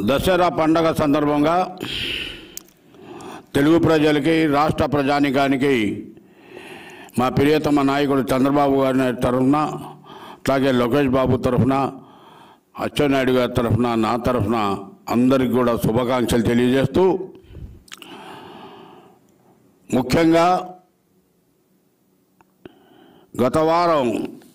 దసరా పండగ సందర్భంగా తెలుగు ప్రజలకి రాష్ట్ర ప్రజానికానికి మా ప్రియతమ నాయకుడు చంద్రబాబు గారి తరఫున అలాగే లోకేష్ బాబు తరఫున అచ్చెన్నాయుడు గారి తరఫున నా తరఫున అందరికి కూడా శుభాకాంక్షలు తెలియజేస్తూ ముఖ్యంగా గత వారం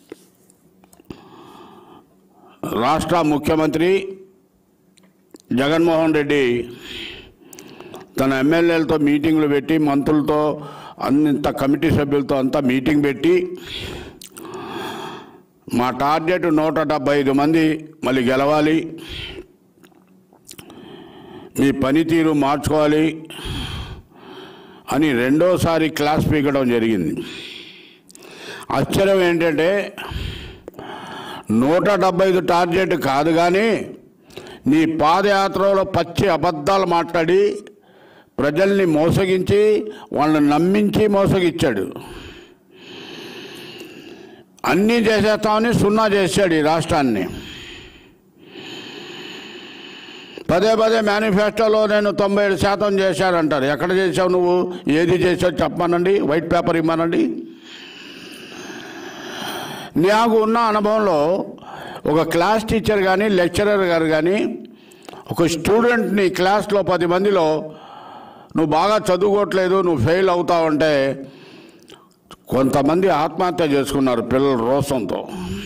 రాష్ట్ర ముఖ్యమంత్రి జగన్మోహన్ రెడ్డి తన ఎమ్మెల్యేలతో మీటింగ్లు పెట్టి మంత్రులతో అంత కమిటీ సభ్యులతో అంతా మీటింగ్ పెట్టి మా టార్గెట్ నూట డెబ్బై ఐదు మంది మళ్ళీ గెలవాలి మీ పనితీరు మార్చుకోవాలి అని రెండోసారి క్లాస్ పీకడం జరిగింది ఆశ్చర్యం ఏంటంటే నూట డెబ్బై ఐదు టార్గెట్ కాదు కానీ నీ పాదయాత్రలో పచ్చి అబద్ధాలు మాట్లాడి ప్రజల్ని మోసగించి వాళ్ళని నమ్మించి మోసగిచ్చాడు అన్నీ చేసేస్తామని సున్నా చేశాడు ఈ రాష్ట్రాన్ని పదే పదే మేనిఫెస్టోలో నేను తొంభై ఏడు శాతం చేశారంటారు ఎక్కడ చేసావు నువ్వు ఏది చేసావు చెప్పమనండి వైట్ పేపర్ ఇమ్మనండి నాకు ఉన్న అనుభవంలో ఒక క్లాస్ టీచర్ కానీ లెక్చరర్ గారు కానీ ఒక స్టూడెంట్ని క్లాస్లో పది మందిలో నువ్వు బాగా చదువుకోవట్లేదు నువ్వు ఫెయిల్ అవుతావంటే కొంతమంది ఆత్మహత్య చేసుకున్నారు పిల్లల రోషంతో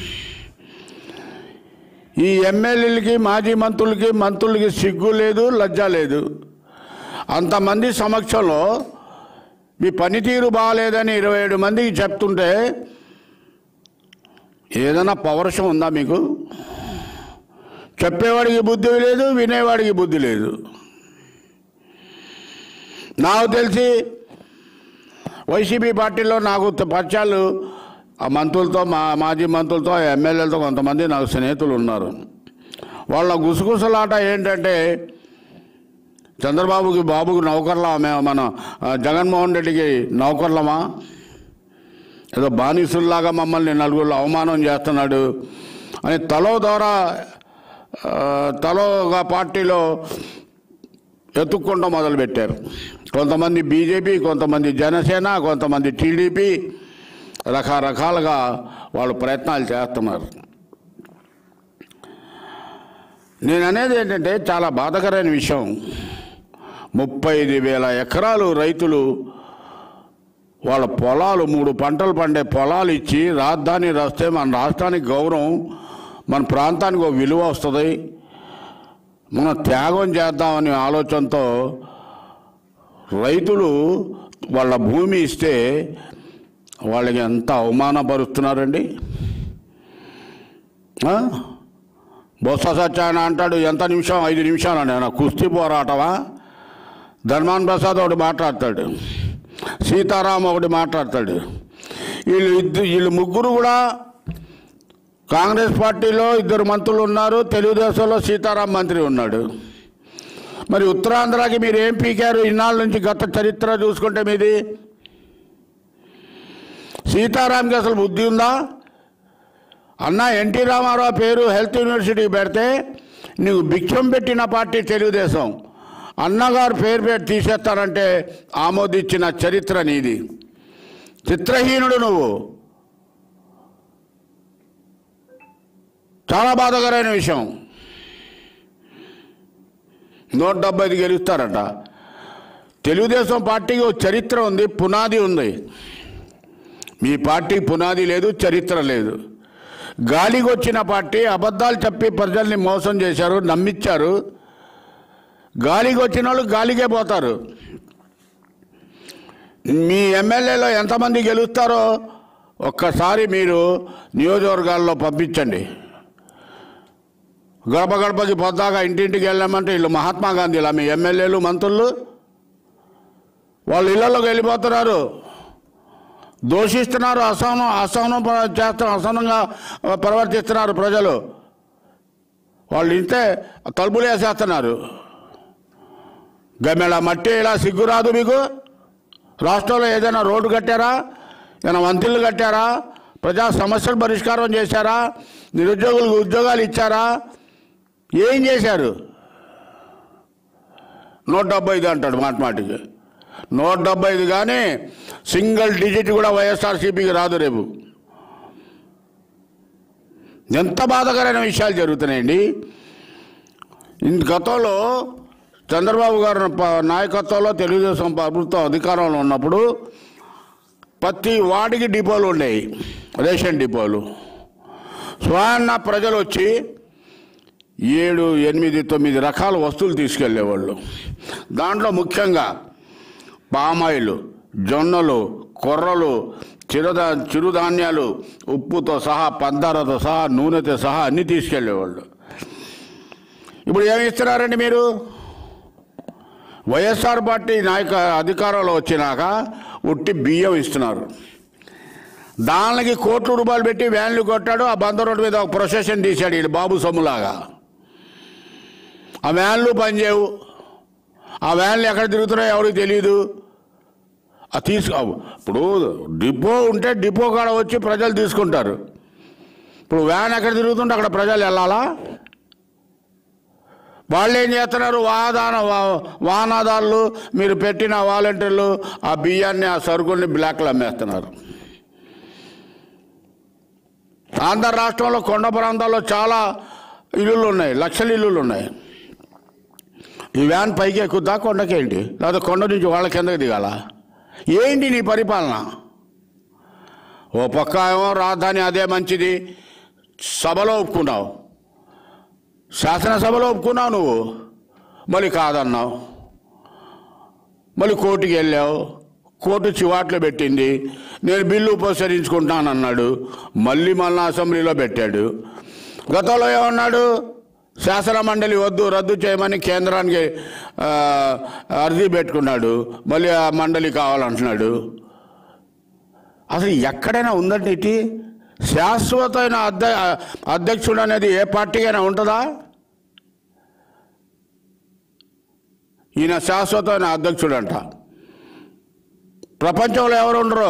ఈ ఎమ్మెల్యేలకి మాజీ మంత్రులకి మంత్రులకి సిగ్గు లేదు లజ్జ లేదు అంతమంది సమక్షంలో మీ పనితీరు బాగాలేదని ఇరవై ఏడు మందికి చెప్తుంటే ఏదైనా పౌరుషం ఉందా మీకు చెప్పేవాడికి బుద్ధి లేదు వినేవాడికి బుద్ధి లేదు నాకు తెలిసి వైసీపీ పార్టీలో నాకు త- పరిచయాలు ఆ మంత్రులతో మా మాజీ మంత్రులతో ఆ ఎమ్మెల్యేలతో కొంతమంది నాకు స్నేహితులు ఉన్నారు వాళ్ళ గుసగుసలాట ఏంటంటే చంద్రబాబుకి బాబుకి నౌకర్లా మేము మన ఆ, జగన్మోహన్ రెడ్డికి నౌకర్లమా ఏదో బానిసుల్లాగా మమ్మల్ని నలుగురు అవమానం చేస్తున్నాడు అని తలో ద్వారా ఆ, తలో ఒక పార్టీలో ఎత్తుక్కుంటూ మొదలుపెట్టారు కొంతమంది బీజేపీ కొంతమంది జనసేన కొంతమంది టీడీపీ రకరకాలుగా వాళ్ళు ప్రయత్నాలు చేస్తున్నారు నేను అనేది ఏంటంటే చాలా బాధకరమైన విషయం ముప్పై ఐదు వేల ఎకరాలు రైతులు వాళ్ళ పొలాలు మూడు పంటలు పండే పొలాలు ఇచ్చి రాజధాని రాస్తే మన రాష్ట్రానికి గౌరవం మన ప్రాంతానికి ఒక విలువ వస్తుంది మనం త్యాగం చేద్దామనే ఆలోచనతో రైతులు వాళ్ళ భూమి ఇస్తే వాళ్ళకి ఎంత అవమానపరుస్తున్నారండి ఆ? బొత్స సత్యాయన అంటాడు ఎంత నిమిషం ఐదు నిమిషాలు నేను కుస్తీ పోరాటమా ధర్మాన్ ప్రసాద్ ఒకటి మాట్లాడతాడు సీతారాం ఒకటి మాట్లాడతాడు వీళ్ళు ఇద్దరు వీళ్ళు ముగ్గురు కూడా కాంగ్రెస్ పార్టీలో ఇద్దరు మంత్రులు ఉన్నారు తెలుగుదేశంలో సీతారాం మంత్రి ఉన్నాడు మరి ఉత్తరాంధ్రకి మీరు ఏం పీకారు ఇన్నాళ్ళ నుంచి గత చరిత్ర చూసుకుంటే మీది సీతారాంకి అసలు బుద్ధి ఉందా అన్న ఎన్టీ రామారావు పేరు హెల్త్ యూనివర్సిటీ పెడితే నీకు భిక్షం పెట్టిన పార్టీ తెలుగుదేశం అన్నగారు పేరు పెట్టి తీసేస్తారంటే ఆమోదించిన చరిత్ర నీది చిత్రహీనుడు నువ్వు చాలా బాధాకరమైన విషయం నూట డెబ్బై ఐదు గెలుస్తారట తెలుగుదేశం పార్టీకి ఒక చరిత్ర ఉంది పునాది ఉంది మీ పార్టీ పునాది లేదు చరిత్ర లేదు గాలికి వచ్చిన పార్టీ అబద్ధాలు చెప్పి ప్రజల్ని మోసం చేశారు నమ్మించారు గాలికి వచ్చిన వాళ్ళు గాలికే పోతారు మీ ఎమ్మెల్యేలో ఎంతమంది గెలుస్తారో ఒక్కసారి మీరు నియోజకవర్గాల్లో పంపించండి గడప గడపకి పొద్దాగా ఇంటింటికి వెళ్ళామంటే వీళ్ళు మహాత్మా గాంధీలా మీ ఎమ్మెల్యేలు మంత్రులు వాళ్ళు ఇళ్లలోకి వెళ్ళిపోతున్నారు దోషిస్తున్నారు అసహనం అసహనం ప్ర- చేస్తున్న అసహనంగా ప్రవర్తిస్తున్నారు ప్రజలు వాళ్ళు ఇంతే తలుపులు వేసేస్తున్నారు గమ్మెళ మట్టి ఇలా సిగ్గురాదు మీకు రాష్ట్రంలో ఏదైనా రోడ్డు కట్టారా ఏదైనా వంతెనలు కట్టారా ప్రజా సమస్యలు పరిష్కారం చేశారా నిరుద్యోగులకు ఉద్యోగాలు ఇచ్చారా ఏం చేశారు నూట డెబ్బై ఐదు అంటాడు మాట మాటికి నూట డెబ్బై ఐదు కానీ సింగిల్ డిజిట్ కూడా వైఎస్ఆర్సీపీకి రాదు రేపు ఎంత బాధాకరమైన విషయాలు జరుగుతున్నాయండి ఇంత గతంలో చంద్రబాబు గారు ప- నాయకత్వంలో తెలుగుదేశం ప్రభుత్వం అధికారంలో ఉన్నప్పుడు ప్రతి వాడికి డిపోలు ఉండేవి రేషన్ డిపోలు స్వయాన్న ప్రజలు వచ్చి ఏడు ఎనిమిది తొమ్మిది రకాల వస్తువులు తీసుకెళ్లేవాళ్ళు దాంట్లో ముఖ్యంగా పామాయిలు జొన్నలు కొర్రలు చిరుదా చిరుధాన్యాలు ఉప్పుతో సహా పందారతో సహా నూనెతో సహా అన్నీ తీసుకెళ్లేవాళ్ళు ఇప్పుడు ఏమి ఇస్తున్నారండి మీరు వైఎస్ఆర్ పార్టీ నాయక అధికారంలో వచ్చినాక ఉట్టి బియ్యం ఇస్తున్నారు దానికి కోట్ల రూపాయలు పెట్టి వ్యాన్లు కొట్టాడు ఆ బంద రోడ్డు మీద ఒక ప్రొసెషన్ తీశాడు ఈడు బాబు సొమ్ములాగా ఆ వ్యాన్లు పనిచేయవు ఆ వ్యాన్లు ఎక్కడ తిరుగుతున్నాయో ఎవరికి తెలియదు ఆ తీసు ఇప్పుడు డిపో ఉంటే డిపో కాడ వచ్చి ప్రజలు తీసుకుంటారు ఇప్పుడు వ్యాన్ ఎక్కడ తిరుగుతుంటే అక్కడ ప్రజలు వెళ్ళాలా వాళ్ళు ఏం చేస్తున్నారు వాహదాన వా- వాహనాదారులు మీరు పెట్టిన వాలంటీర్లు ఆ బియ్యాన్ని ఆ సరుకుల్ని బ్లాక్లో అమ్మేస్తున్నారు ఆంధ్ర రాష్ట్రంలో కొండ ప్రాంతాల్లో చాలా ఇల్లులు ఉన్నాయి లక్షల ఇల్లులు ఉన్నాయి ఈ వ్యాన్ పైకి ఎక్కుద్దా కొండకేంటి లేదా కొండ నుంచి వాళ్ళ కిందకి దిగాల ఏంటి నీ పరిపాలన ఓ పక్క ఏమో రాజధాని అదే మంచిది సభలో ఒప్పుకున్నావు శాసనసభలో ఒప్పుకున్నావు నువ్వు మళ్ళీ కాదన్నావు మళ్ళీ కోర్టుకి వెళ్ళావు కోర్టు చివాట్లు పెట్టింది నేను బిల్లు ఉపసరించుకుంటానన్నాడు మళ్ళీ మళ్ళీ అసెంబ్లీలో పెట్టాడు గతంలో ఏమన్నాడు శాసన మండలి వద్దు రద్దు చేయమని కేంద్రానికి ఆ, అర్జీ పెట్టుకున్నాడు మళ్ళీ ఆ మండలి కావాలంటున్నాడు అసలు ఎక్కడైనా ఉందండి ఇటీ శాశ్వతమైన అధ్య అధ్యక్షుడు అనేది ఏ పార్టీకైనా ఉంటుందా ఈయన శాశ్వతమైన అధ్యక్షుడు అంట ప్రపంచంలో ఎవరు ఉండరు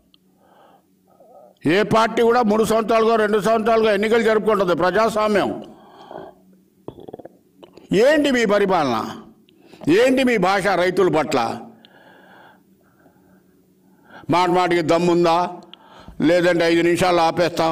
ఏ పార్టీ కూడా మూడు సంవత్సరాలుగా రెండు సంవత్సరాలుగా ఎన్నికలు జరుపుకుంటుంది ప్రజాస్వామ్యం ఏంటి మీ పరిపాలన ఏంటి మీ భాష రైతుల పట్ల మాట మాటికి దమ్ముందా లేదంటే ఐదు నిమిషాలు ఆపేస్తాం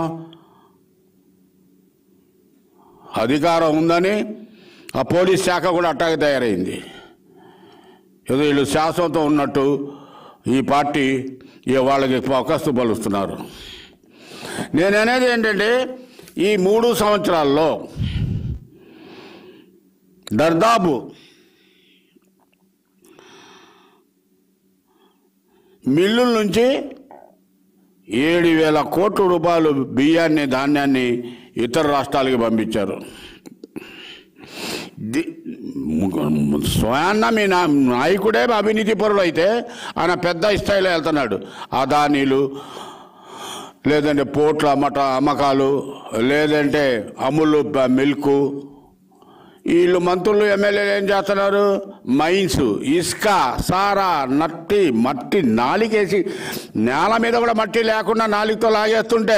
అధికారం ఉందని ఆ పోలీస్ శాఖ కూడా అట్టాగే తయారైంది ఏదో వీళ్ళు శాశ్వతం ఉన్నట్టు ఈ పార్టీ ఈ వాళ్ళకి ఫోకస్ పలుస్తున్నారు నేను అనేది ఏంటంటే ఈ మూడు సంవత్సరాల్లో దర్దాపు మిల్లుల నుంచి ఏడు వేల కోట్ల రూపాయలు బియ్యాన్ని ధాన్యాన్ని ఇతర రాష్ట్రాలకి పంపించారు ది- స్వయాన్న మీ నా నాయకుడే అవినీతి పరుడు అయితే ఆయన పెద్ద స్థాయిలో వెళ్తున్నాడు అదానీలు లేదంటే పోట్ల అమ్మట అమ్మకాలు లేదంటే అమ్ములు ప- మిల్కు వీళ్ళు మంత్రులు ఎమ్మెల్యేలు ఏం చేస్తున్నారు మైన్స్ ఇసుక సారా నట్టి మట్టి నాలికేసి నేల మీద కూడా మట్టి లేకుండా నాలికతో లాగేస్తుంటే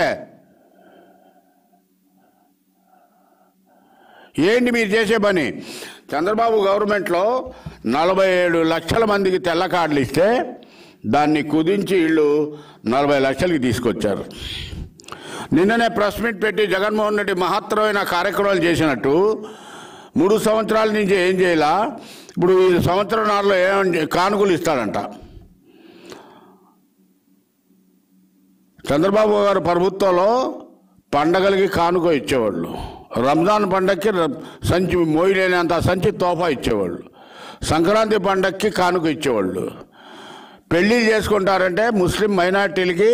ఏంటి మీరు చేసే పని చంద్రబాబు గవర్నమెంట్లో నలభై ఏడు లక్షల మందికి తెల్ల కార్డులు ఇస్తే దాన్ని కుదించి వీళ్ళు నలభై లక్షలకి తీసుకొచ్చారు నిన్ననే ప్రెస్ మీట్ పెట్టి జగన్మోహన్ రెడ్డి మహత్తరమైన కార్యక్రమాలు చేసినట్టు మూడు సంవత్సరాల నుంచి ఏం చేయాల ఇప్పుడు ఈ సంవత్సరం నాలుగులో ఏం కానుకలు ఇస్తాడంట చంద్రబాబు గారు ప్రభుత్వంలో పండగలకి కానుక ఇచ్చేవాళ్ళు రంజాన్ పండగకి ర- సంచి మోయలేనంత సంచి తోఫా ఇచ్చేవాళ్ళు సంక్రాంతి పండగకి కానుక ఇచ్చేవాళ్ళు పెళ్ళి చేసుకుంటారంటే ముస్లిం మైనార్టీలకి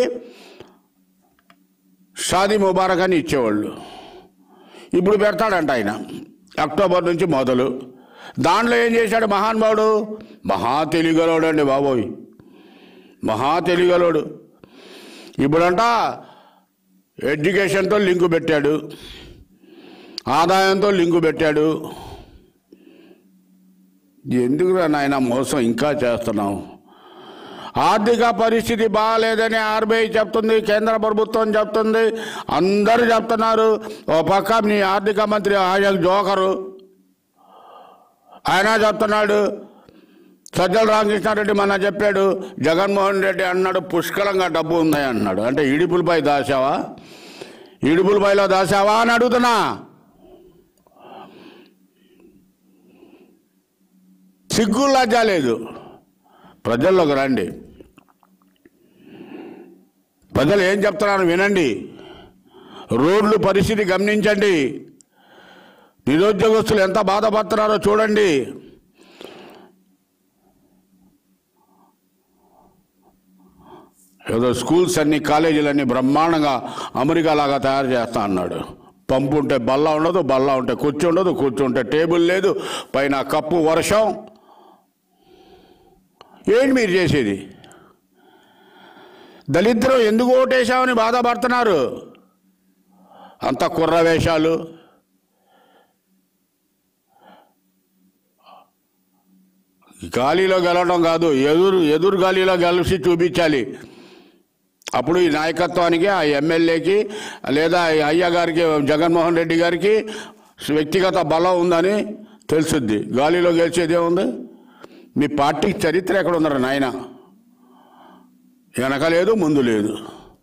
షాదీ ముబారక్ అని ఇచ్చేవాళ్ళు ఇప్పుడు పెడతాడంట ఆయన అక్టోబర్ నుంచి మొదలు దాంట్లో ఏం చేశాడు మహానుభావుడు మహా తెలియగలవాడు అండి బాబోయ్ మహా తెలియగలవాడు ఇప్పుడంట ఎడ్యుకేషన్తో లింకు పెట్టాడు ఆదాయంతో లింకు పెట్టాడు ఎందుకురా నాయన మోసం ఇంకా చేస్తున్నాం ఆర్థిక పరిస్థితి బాగాలేదని ఆర్బీఐ చెప్తుంది కేంద్ర ప్రభుత్వం చెప్తుంది అందరూ చెప్తున్నారు ఓ పక్క మీ ఆర్థిక మంత్రి ఆయన జోకరు ఆయన చెప్తున్నాడు సజ్జల రామకృష్ణారెడ్డి మొన్న చెప్పాడు జగన్మోహన్ రెడ్డి అన్నాడు పుష్కలంగా డబ్బు ఉంది అన్నాడు అంటే ఇడుపులపై దాచావా ఇడుపులపైలో దాచావా అని అడుగుతున్నా సిగ్గు లజ్జ లేదు ప్రజల్లోకి రండి ప్రజలు ఏం చెప్తున్నారు వినండి రోడ్లు పరిస్థితి గమనించండి నిరుద్యోగస్తులు ఎంత బాధపడుతున్నారో చూడండి ఏదో స్కూల్స్ అన్ని కాలేజీలన్నీ బ్రహ్మాండంగా అమెరికా లాగా తయారు చేస్తా అన్నాడు పంపు ఉంటే బల్ల ఉండదు బల్ల ఉంటే కుర్చీ ఉండదు కూర్చుంటే టేబుల్ లేదు పైన కప్పు వర్షం ఏంటి మీరు చేసేది దళిద్రం ఎందుకు ఓటేశామని బాధపడుతున్నారు అంత కుర్ర వేషాలు గాలిలో గెలవడం కాదు ఎదురు ఎదురు గాలిలో గెలిచి చూపించాలి అప్పుడు ఈ నాయకత్వానికి ఆ ఎమ్మెల్యేకి లేదా ఈ అయ్య గారికి జగన్మోహన్ రెడ్డి గారికి వ్యక్తిగత బలం ఉందని తెలుసుద్ది గాలిలో గెలిచేది ఏముంది మీ పార్టీకి చరిత్ర ఎక్కడ ఉన్నారు నాయన వెనక లేదు ముందు లేదు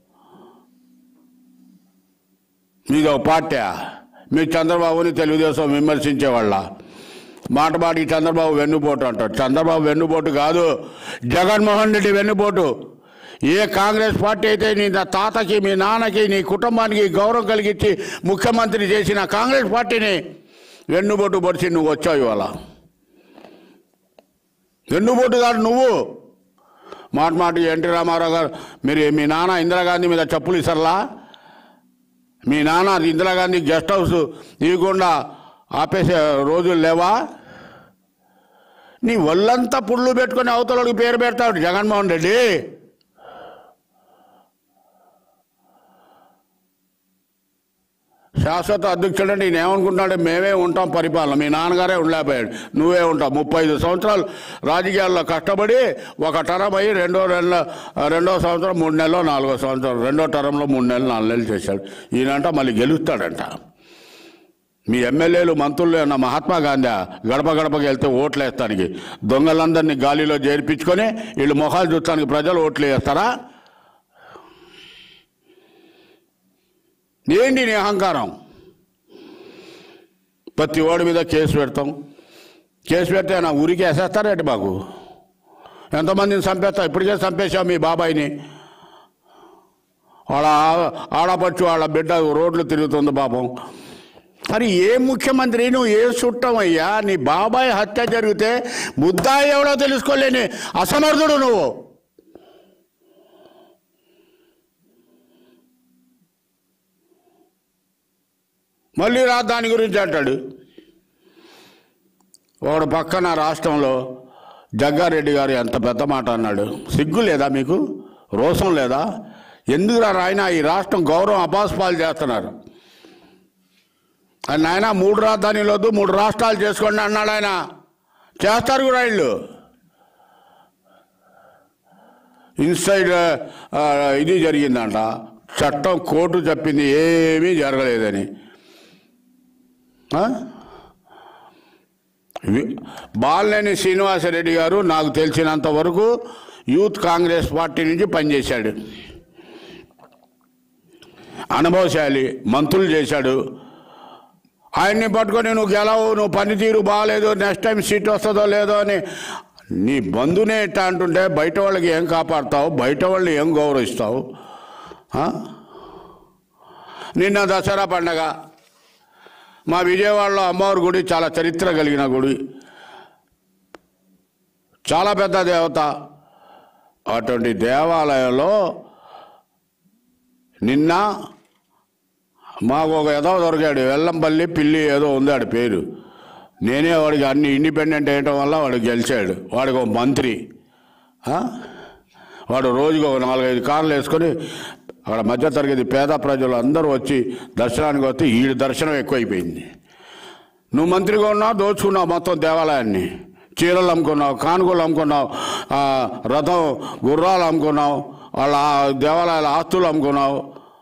మీది ఒక పార్టీ మీరు చంద్రబాబుని తెలుగుదేశం విమర్శించేవాళ్ళ మాట మాటికి చంద్రబాబు వెన్నుపోటు అంటారు చంద్రబాబు వెన్నుపోటు కాదు జగన్మోహన్ రెడ్డి వెన్నుపోటు ఏ కాంగ్రెస్ పార్టీ అయితే నీ నా తాతకి మీ నాన్నకి నీ కుటుంబానికి గౌరవం కలిగించి ముఖ్యమంత్రి చేసిన కాంగ్రెస్ పార్టీని వెన్నుబొట్టు పొడిచి నువ్వు వచ్చావు ఇవాళ వెన్నుబొట్టు కాదు నువ్వు మాట మాటి ఎన్టీ రామారావు గారు మీరు మీ నాన్న ఇందిరాగాంధీ మీద చెప్పులు ఇసర్లా మీ నాన్న ఇందిరాగాంధీ గెస్ట్ హౌస్ ఇవ్వకుండా ఆపేసే రోజులు లేవా నీ ఒళ్ళంతా పుళ్ళు పెట్టుకొని అవతలకి పేరు పెడతాడు జగన్మోహన్ రెడ్డి శాశ్వత అధ్యక్షుడు అంటే ఈయన ఏమనుకుంటున్నాడు మేమే ఉంటాం పరిపాలన మీ నాన్నగారే ఉండలేకపోయాడు నువ్వే ఉంటావు ముప్పై ఐదు సంవత్సరాలు రాజకీయాల్లో కష్టపడి ఒక టర్మ్ అయ్యి రెండో నెల రెండో సంవత్సరం మూడు నెలలో నాలుగో సంవత్సరం రెండో టర్మ్లో మూడు నెలలు నాలుగు నెలలు చేశాడు ఈయనంట మళ్ళీ గెలుస్తాడంట మీ ఎమ్మెల్యేలు మంత్రులు అన్న మహాత్మా గాంధీ గడప గడపకి వెళ్తే ఓట్లు వేస్తానికి దొంగలందరినీ గాలిలో చేర్పించుకొని వీళ్ళు మొహాలు చూస్తానికి ప్రజలు ఓట్లు వేస్తారా ఏంటి నీ అహంకారం ప్రతి ఓడి మీద కేసు పెడతాం కేసు పెడితే నా ఊరికి వేసేస్తారేంటి మాకు ఎంతమందిని చంపేస్తాం ఇప్పటికే చంపేశాం మీ బాబాయిని వాళ్ళ ఆ- ఆడపచ్చు వాళ్ళ బిడ్డ రోడ్లు తిరుగుతుంది పాపం మరి ఏ ముఖ్యమంత్రి నువ్వు ఏ చుట్టమయ్యా నీ బాబాయ్ హత్య జరిగితే ముద్దాయి ఎవడో తెలుసుకోలేని అసమర్థుడు నువ్వు మళ్ళీ రా దాని గురించి అంటాడు ఒకడు పక్కన రాష్ట్రంలో జగ్గారెడ్డి గారు ఎంత పెద్ద మాట అన్నాడు సిగ్గు లేదా మీకు రోషం లేదా ఎందుకురా రాయన ఈ రాష్ట్రం గౌరవం అపాస్పాలు చేస్తున్నారు ఆయన ఆయన మూడు రాజధానిలు వద్దు మూడు రాష్ట్రాలు చేసుకోండి అన్నాడు ఆయన చేస్తారు కూడా వీళ్ళు ఇన్సైడ్ ఆ, ఇది జరిగిందంట చట్టం కోర్టు చెప్పింది ఏమీ జరగలేదని ఆ? వి- బాలినేని శ్రీనివాసరెడ్డి గారు నాకు తెలిసినంత వరకు యూత్ కాంగ్రెస్ పార్టీ నుంచి పనిచేశాడు అనుభవశాలి మంత్రులు చేశాడు ఆయన్ని పట్టుకొని నువ్వు గెలవు నువ్వు పనితీరు బాగాలేదు నెక్స్ట్ టైం సీట్ వస్తుందో లేదో అని నీ బంధునే ఇట్టా అంటుంటే బయట వాళ్ళకి ఏం కాపాడుతావు బయట వాళ్ళని ఏం గౌరవిస్తావు ఆ? నిన్న దసరా పండగ మా విజయవాడలో అమ్మవారి గుడి చాలా చరిత్ర కలిగిన గుడి చాలా పెద్ద దేవత అటువంటి దేవాలయంలో నిన్న మాకు ఒక ఎదవ దొరికాడు వెల్లంపల్లి పిల్లి ఏదో ఉంది ఆడి పేరు నేనే వాడికి అన్ని ఇండిపెండెంట్ వేయటం వల్ల వాడు గెలిచాడు వాడికి ఒక మంత్రి ఆ? వాడు రోజుకు ఒక నాలుగైదు కార్లు వేసుకొని అక్కడ మధ్యతరగతి పేద ప్రజలు అందరూ వచ్చి దర్శనానికి వస్తే ఈడు దర్శనం ఎక్కువైపోయింది నువ్వు మంత్రిగా ఉన్నావు దోచుకున్నావు మొత్తం దేవాలయాన్ని చీరలు అమ్ముకున్నావు కానుకలు అమ్ముకున్నావు ఆ, రథం గుర్రాలు అమ్ముకున్నావు వాళ్ళ ఆ దేవాలయాల ఆస్తులు అమ్ముకున్నావు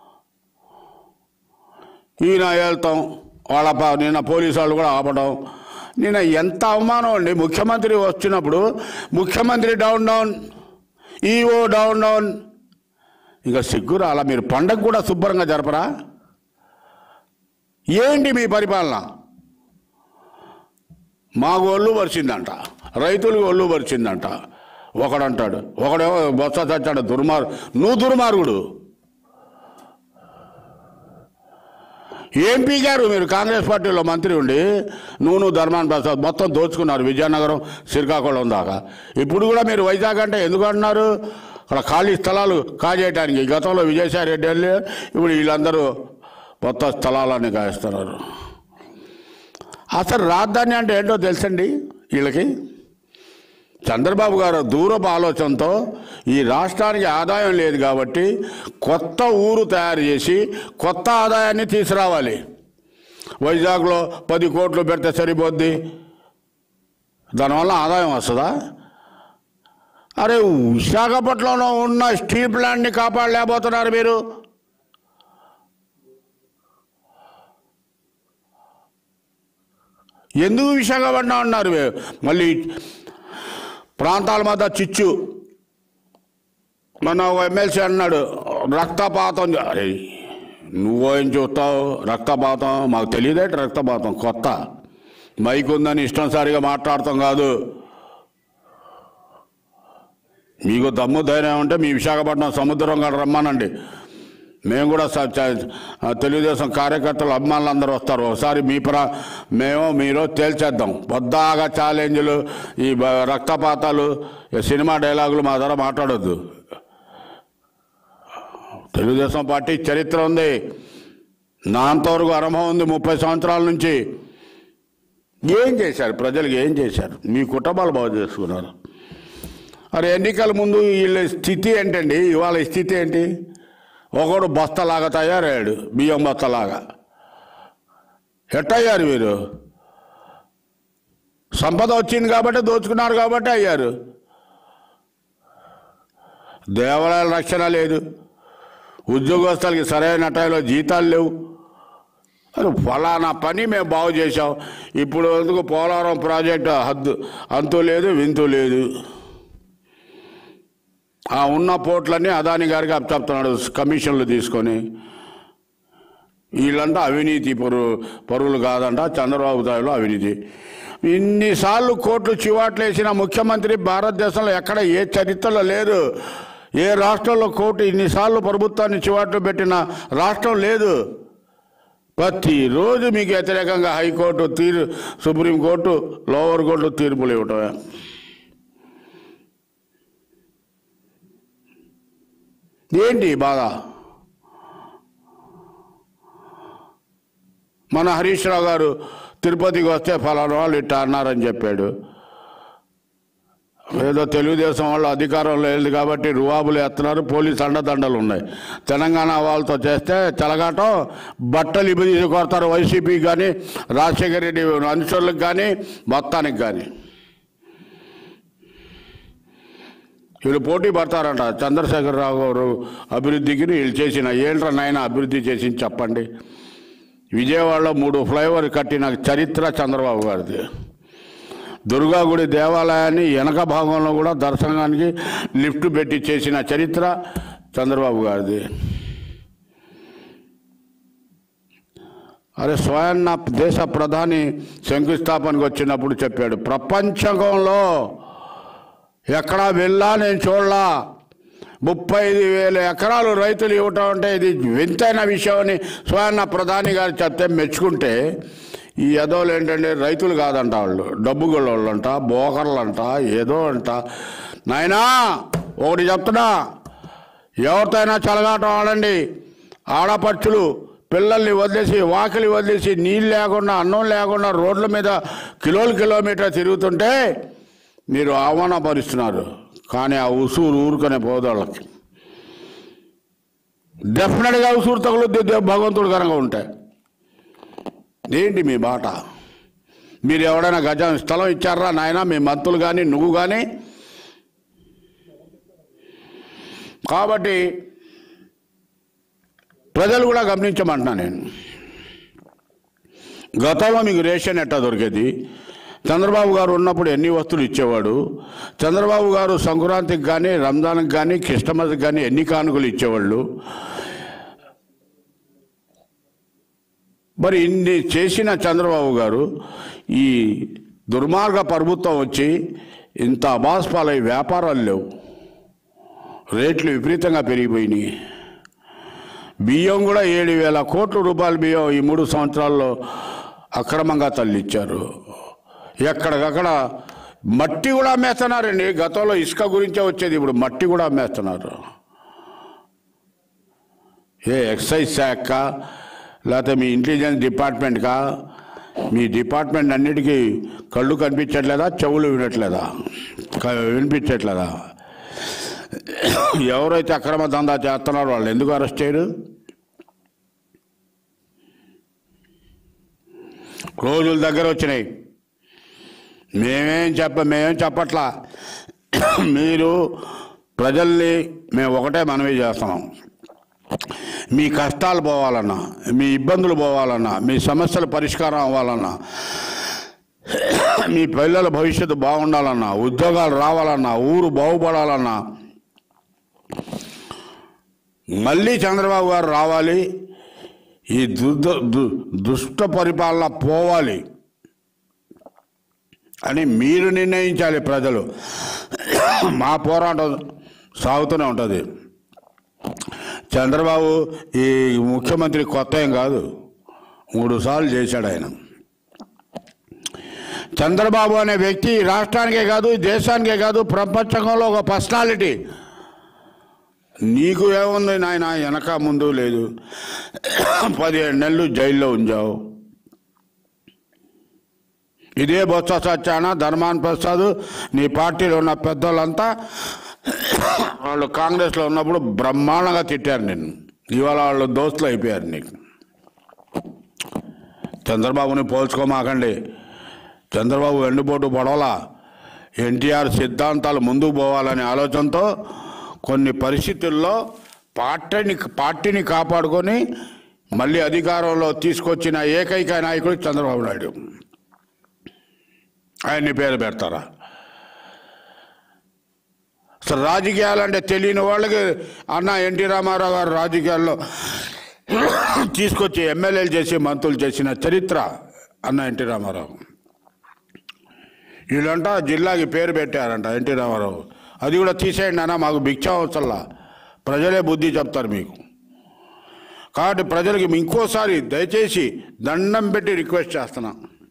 ఈయన వెళ్తాం వాళ్ళ ప- నిన్న పోలీసు వాళ్ళు కూడా ఆపడం నేను ఎంత అవమానం అండి ముఖ్యమంత్రి వచ్చినప్పుడు ముఖ్యమంత్రి down down EO down down ఇంకా సిగ్గురు అలా మీరు పండగ కూడా శుభ్రంగా జరపరా ఏంటి మీ పరిపాలన మాకు ఒళ్ళు పరిచిందంట రైతులకు ఒళ్ళు పరిచిందంట ఒకడంటాడు ఒకడేమో బొత్స చచ్చాడు దుర్మార్ నువ్వు దుర్మార్గుడు ఎంపీ గారు మీరు కాంగ్రెస్ పార్టీలో మంత్రి ఉండి నువ్వు నువ్వు ధర్మాన్ ప్రసాద్ మొత్తం దోచుకున్నారు విజయనగరం శ్రీకాకుళం దాకా ఇప్పుడు కూడా మీరు వైజాగ్ అంటే ఎందుకు అంటున్నారు అక్కడ ఖాళీ స్థలాలు కాజేయటానికి గతంలో విజయసాయి రెడ్డి వెళ్ళి ఇప్పుడు వీళ్ళందరూ మొత్తం స్థలాలన్నీ కాయిస్తున్నారు అసలు రాజధాని అంటే ఏంటో తెలుసండి వీళ్ళకి చంద్రబాబు గారు దూరపు ఆలోచనతో ఈ రాష్ట్రానికి ఆదాయం లేదు కాబట్టి కొత్త ఊరు తయారు చేసి కొత్త ఆదాయాన్ని తీసుకురావాలి వైజాగ్లో పది కోట్లు పెడితే సరిపోద్ది దానివల్ల ఆదాయం వస్తుందా అరే విశాఖపట్నంలో ఉన్న స్టీల్ ప్లాంట్ని కాపాడలేకపోతున్నారు మీరు ఎందుకు విశాఖపట్నం అన్నారు మళ్ళీ ప్రాంతాల మధ్య చిచ్చు మన ఒక ఎమ్మెల్సీ అన్నాడు రక్తపాతం జ- అరే నువ్వు ఏం చూస్తావు రక్తపాతం మాకు తెలియదేంటి రక్తపాతం కొత్త మైక్ ఉందని ఇష్టం సారిగా మాట్లాడతాం కాదు మీకు దమ్ము ధైర్యం ఉంటే మీ విశాఖపట్నం సముద్రం కాడ రమ్మానండి మేము కూడా స- చ- ఆ తెలుగుదేశం కార్యకర్తలు అభిమానులు అందరూ వస్తారు ఒకసారి మీ ప్రా మేము మీరు తేల్చేద్దాం పొద్దాగా ఛాలెంజ్లు ఈ బ- రక్తపాతాలు ఈ సినిమా డైలాగులు మా ద్వారా మాట్లాడొద్దు తెలుగుదేశం పార్టీ చరిత్ర ఉంది నా అంతవరకు అనుభవం ఉంది ముప్పై సంవత్సరాల నుంచి ఏం చేశారు ప్రజలకు ఏం చేశారు మీ కుటుంబాలు బాగు చేసుకున్నారు అరే ఎన్నికల ముందు వీళ్ళ స్థితి ఏంటండి ఇవాళ ఈ స్థితి ఏంటి ఒకడు బస్తలాగా తయారయ్యాడు బియ్యం బస్తలాగా ఎట్టయ్యారు వీరు సంపద వచ్చింది కాబట్టి దోచుకున్నారు కాబట్టి అయ్యారు దేవాలయాల రక్షణ లేదు ఉద్యోగస్తులకి సరైన టైంలో జీతాలు లేవు అరే ఫలానా పని మేము బాగు చేశాం ఇప్పుడు ఎందుకు పోలవరం ప్రాజెక్టు హద్దు అంతు లేదు వింతు లేదు ఆ ఉన్న పోర్ట్లన్నీ అదాని గారికి అప్పచెప్తున్నాడు కమిషన్లు తీసుకొని వీళ్ళంతా అవినీతి పరు పరువులు కాదంట చంద్రబాబు తాయిలో అవినీతి ఇన్నిసార్లు కోట్లు చివాట్లేసిన ముఖ్యమంత్రి భారతదేశంలో ఎక్కడ ఏ చరిత్రలో లేదు ఏ రాష్ట్రంలో కోర్టు ఇన్నిసార్లు ప్రభుత్వాన్ని చివాట్లు పెట్టిన రాష్ట్రం లేదు ప్రతిరోజు మీకు వ్యతిరేకంగా హైకోర్టు తీరు సుప్రీంకోర్టు లోవర్ కోర్టు తీర్పులు ఇవ్వటమే ఏంటి ఈ బాధ మన హరీష్ రావు గారు తిరుపతికి వస్తే ఫలానా వాళ్ళు ఇట్లా అన్నారని చెప్పాడు ఏదో తెలుగుదేశం వాళ్ళు అధికారంలో లేదు కాబట్టి రువాబులు ఎత్తున్నారు పోలీస్ అండదండలు ఉన్నాయి తెలంగాణ వాళ్ళతో చేస్తే చెలగాటం బట్టలు ఇబ్బంది కొడతారు వైసీపీకి కానీ రాజశేఖర రెడ్డి అనుచరులకు కానీ మొత్తానికి కానీ వీళ్ళు పోటీ పడతారంట చంద్రశేఖరరావు గారు అభివృద్ధికి వీళ్ళు చేసిన ఏంట్రా నాయన అభివృద్ధి చేసింది చెప్పండి విజయవాడలో మూడు ఫ్లైఓవర్ కట్టిన చరిత్ర చంద్రబాబు గారిది దుర్గాగుడి దేవాలయాన్ని వెనక భాగంలో కూడా దర్శనానికి లిఫ్ట్ పెట్టి చేసిన చరిత్ర చంద్రబాబు గారిది అరే స్వయం దేశ ప్రధాని శంకుస్థాపనకు వచ్చినప్పుడు చెప్పాడు ప్రపంచంలో ఎక్కడా వెళ్ళా నేను చూడలా ముప్పై ఐదు వేల ఎకరాలు రైతులు ఇవ్వటం అంటే ఇది వింతైన విషయం అని స్వయం ప్రధాని గారు చెప్తే మెచ్చుకుంటే ఈ ఎదోలు ఏంటంటే రైతులు కాదంట వాళ్ళు డబ్బు గొల్లవాళ్ళు అంట బోకర్లు అంట ఏదో అంట నాయనా ఒకటి చెప్తున్నా ఎవరితోనైనా చలగాటం ఆడండి ఆడపడుచులు పిల్లల్ని వదిలేసి వాకిలి వదిలేసి నీళ్ళు లేకుండా అన్నం లేకుండా రోడ్ల మీద కిలోలు కిలోమీటర్ తిరుగుతుంటే మీరు అవమానపరుస్తున్నారు కానీ ఆ ఉసూరు ఊరుకనే పోదోళ్ళకి డెఫినెట్గా ఉసూరు తగులుద్ది దే- భగవంతుడు కనుక ఉంటే ఏంటి మీ బాట మీరు ఎవడైనా గజం స్థలం ఇచ్చారా నాయన మీ మంత్రులు కానీ నువ్వు కానీ కాబట్టి ప్రజలు కూడా గమనించమంటున్నా నేను గతంలో మీకు రేషన్ ఎట్టా దొరికేది చంద్రబాబు గారు ఉన్నప్పుడు ఎన్ని వస్తువులు ఇచ్చేవాడు చంద్రబాబు గారు సంక్రాంతికి కానీ రంజాన్కి కానీ క్రిస్టమస్కి కానీ ఎన్ని కానుకలు ఇచ్చేవాళ్ళు మరి ఇన్ని చేసిన చంద్రబాబు గారు ఈ దుర్మార్గ ప్రభుత్వం వచ్చి ఇంత అబాస్పాలై వ్యాపారాలు లేవు రేట్లు విపరీతంగా పెరిగిపోయినాయి బియ్యం కూడా ఏడు వేల కోట్ల రూపాయల బియ్యం ఈ మూడు సంవత్సరాల్లో అక్రమంగా తల్లిచ్చారు ఎక్కడికక్కడ మట్టి కూడా అమ్మేస్తున్నారండి గతంలో ఇసుక గురించే వచ్చేది ఇప్పుడు మట్టి కూడా అమ్మేస్తున్నారు ఏ ఎక్సైజ్ శాఖ లేకపోతే మీ ఇంటెలిజెన్స్ డిపార్ట్మెంట్కా మీ డిపార్ట్మెంట్ అన్నిటికీ కళ్ళు కనిపించట్లేదా చెవులు వినట్లేదా క- వినిపించట్లేదా ఎవరైతే అక్రమ దందా చేస్తున్నారో వాళ్ళు ఎందుకు అరెస్ట్ చేయరు రోజుల దగ్గర వచ్చినాయి మేమేం చెప్ప మేమేం చెప్పట్లా మీరు ప్రజల్ని మేము ఒకటే మనవి చేస్తున్నాం మీ కష్టాలు పోవాలన్నా మీ ఇబ్బందులు పోవాలన్నా మీ సమస్యల పరిష్కారం అవ్వాలన్నా మీ పిల్లల భవిష్యత్తు బాగుండాలన్నా ఉద్యోగాలు రావాలన్నా ఊరు బాగుపడాలన్నా మళ్ళీ చంద్రబాబు గారు రావాలి ఈ దుర్ద దు- దుష్ట పరిపాలన పోవాలి అని మీరు నిర్ణయించాలి ప్రజలు మా పోరాటం సాగుతూనే ఉంటుంది చంద్రబాబు ఈ ముఖ్యమంత్రి కొత్త ఏం కాదు మూడు సార్లు చేశాడు ఆయన చంద్రబాబు అనే వ్యక్తి ఈ రాష్ట్రానికే కాదు ఈ దేశానికే కాదు ప్రపంచంలో ఒక పర్సనాలిటీ నీకు ఏముంది నాయన వెనక ముందు లేదు పదిహేడు నెలలు జైల్లో ఉంచావు ఇదే బొత్స సత్యాన ధర్మాన్ ప్రసాద్ నీ పార్టీలో ఉన్న పెద్దోళ్ళంతా వాళ్ళు కాంగ్రెస్లో ఉన్నప్పుడు బ్రహ్మాండంగా తిట్టారు నిన్ను ఇవాళ వాళ్ళు దోస్తులు అయిపోయారు నీకు చంద్రబాబుని పోల్చుకోమాకండి చంద్రబాబు వెన్నుపోటు పడవలా ఎన్టీఆర్ సిద్ధాంతాలు ముందుకు పోవాలనే ఆలోచనతో కొన్ని పరిస్థితుల్లో పార్టీని పార్టీని కాపాడుకొని మళ్ళీ అధికారంలో తీసుకొచ్చిన ఏకైక నాయకుడు చంద్రబాబు నాయుడు ఆయన్ని పేరు పెడతారా అసలు రాజకీయాలంటే తెలియని వాళ్ళకి అన్న ఎన్టీ రామారావు గారు రాజకీయాల్లో తీసుకొచ్చి ఎమ్మెల్యేలు చేసి మంత్రులు చేసిన చరిత్ర అన్న ఎన్టీ రామారావు వీళ్ళంట జిల్లాకి పేరు పెట్టారంట ఎన్టీ రామారావు అది కూడా తీసేయండి అన్న మాకు భిక్షావసల్లా ప్రజలే బుద్ధి చెప్తారు మీకు కాబట్టి ప్రజలకి ఇంకోసారి దయచేసి దండం పెట్టి రిక్వెస్ట్ చేస్తున్నా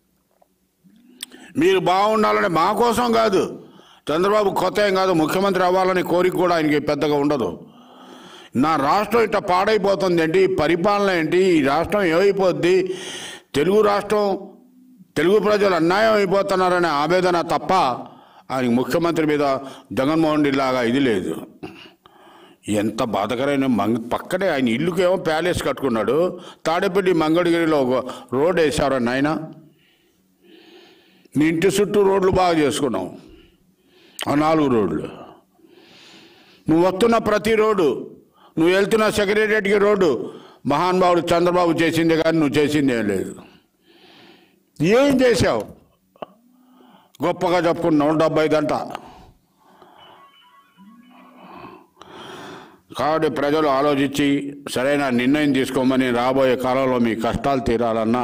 మీరు బాగుండాలని మా కోసం కాదు చంద్రబాబు కొత్త ఏం కాదు ముఖ్యమంత్రి అవ్వాలని కోరిక కూడా ఆయనకి పెద్దగా ఉండదు నా రాష్ట్రం ఇట్లా పాడైపోతుంది ఏంటి ఈ పరిపాలన ఏంటి ఈ రాష్ట్రం ఏమైపోద్ది తెలుగు రాష్ట్రం తెలుగు ప్రజలు అన్యాయం అయిపోతున్నారనే ఆవేదన తప్ప ఆయన ముఖ్యమంత్రి మీద జగన్మోహన్ రెడ్డి లాగా ఇది లేదు ఎంత బాధకరమైన మంగ పక్కనే ఆయన ఇల్లుకేమో ప్యాలెస్ కట్టుకున్నాడు తాడేపల్లి మంగళగిరిలో ఒక రోడ్ వేశారు నాయన నీ ఇంటి చుట్టూ రోడ్లు బాగా చేసుకున్నావు ఆ నాలుగు రోడ్లు నువ్వు వస్తున్న ప్రతి రోడ్డు నువ్వు వెళ్తున్న సెక్రటరియట్కి రోడ్డు మహానుభావుడు చంద్రబాబు చేసిందే కానీ నువ్వు చేసింది ఏం లేదు ఏం చేశావు గొప్పగా చెప్పుకున్నావు డెబ్బై దంట కాబట్టి ప్రజలు ఆలోచించి సరైన నిర్ణయం తీసుకోమని రాబోయే కాలంలో మీ కష్టాలు తీరాలన్నా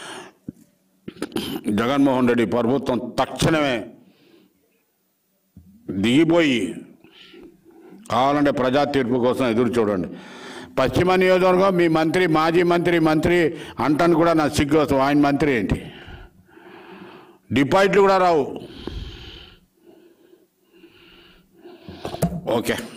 జగన్మోహన్ రెడ్డి ప్రభుత్వం తక్షణమే దిగిపోయి కావాలంటే ప్రజా తీర్పు కోసం ఎదురు చూడండి పశ్చిమ నియోజకవర్గం మీ మంత్రి మాజీ మంత్రి మంత్రి అంటాను కూడా నా సిగ్గు వస్తుంది ఆయన మంత్రి ఏంటి డిపాజిట్లు కూడా రావు ఓకే